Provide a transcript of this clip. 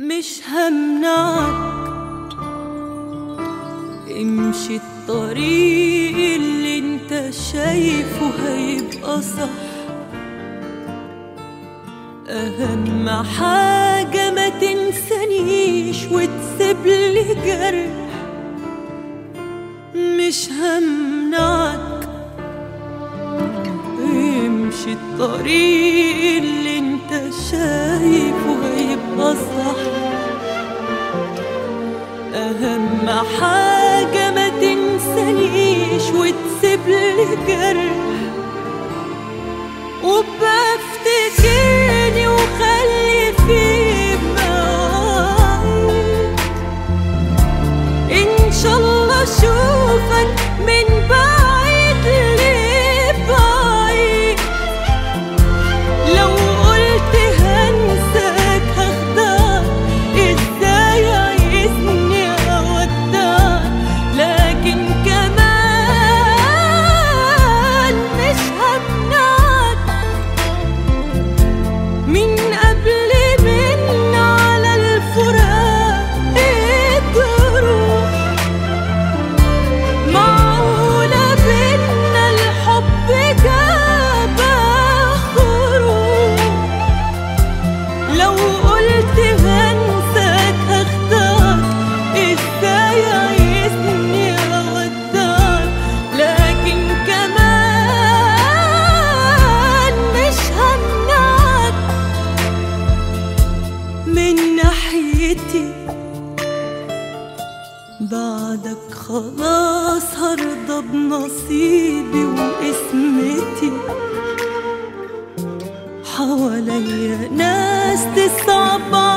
مش همنعك امشي الطريق اللي انت شايفه هيبقى صح أهم حاجة ما تنسانيش وتسيب لي جرح مش همنعك امشي الطريق اللي انت شايفه هيبقى صح أهم حاجة ما تنسانيش وتسيب لي جرح وبفتكرني وخلي في معاي إن شاء الله أشوفك من بعيد لبعيد لو قلت هنساك هخدعك ازاي عايزني اودعك لكن كمان مش همنعك من قبل من على الفراق الجروح معقولة بينا الحب جاب خروج لو قلت هنساك هختار ازاي عايزني اودعك لكن كمان مش همنعك من ناحيتي بعدك خلاص هرضى بنصيبي واسمتي حواليا ناس تصعب